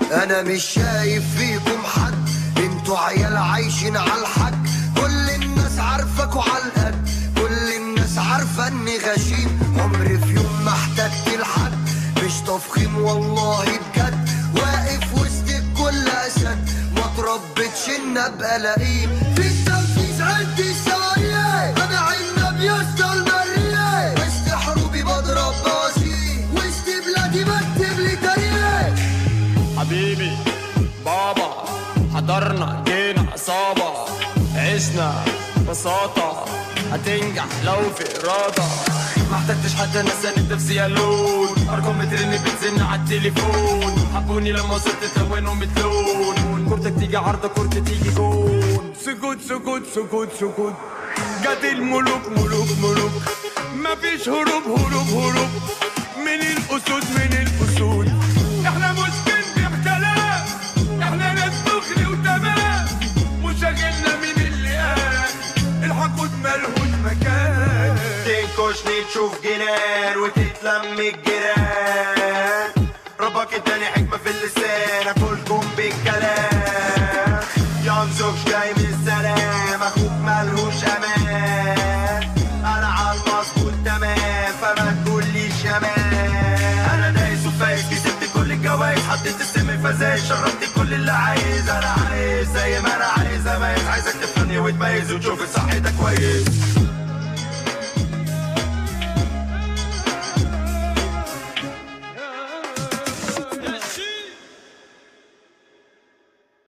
انا مش شايف فيكم حد انتوا عيال عايشين على الحق كل الناس عارفاكوا على القد كل الناس عارفه اني غشيم عمري في يوم ما احتجت لحد مش تفخيم والله بجد واقف وسط الكل اسد ما تربتش ان ابقى لئيم في التنفيذ عندي سوايا انا عنب يا اسطى المريه وسط حروبي بضرب بازي وسط بلادي بكتب لي تاريخ حبيبي بابا حضرنا جينا عصابة عشنا بساطة هتنجح لو في إرادة ما احتجتش حتى ناس انا نفسي الون ارقام بترن بتزن على التليفون حبوني لما وصلت تلونهم متلون كورتك تيجي عارضة كورتي تيجي جون سكوت سكوت سكوت سكوت جت الملوك ملوك ملوك مفيش هروب هروب هروب من الاسود من الاسود احنا مش كلب اختلاف احنا ناس دخل وتمام مشاغلنا من اللي قال الحقود ملهوش مكان تنكشني تشوف جنان وتتلم الجيران ربك اداني حكمة في اللسان اكلكم بالكلام ينزوكش جاي من السلام اخوك ملهوش امان انا على المظبوط تمام فما تقوليش يا مان انا دايس وفايز كسبت كل الجوايز حطيت السم فزايز شربت كل اللي عايز انا عايز زي ما انا عايز اميز عايزك تفهمني وتميز وتشوف الصح ده كويس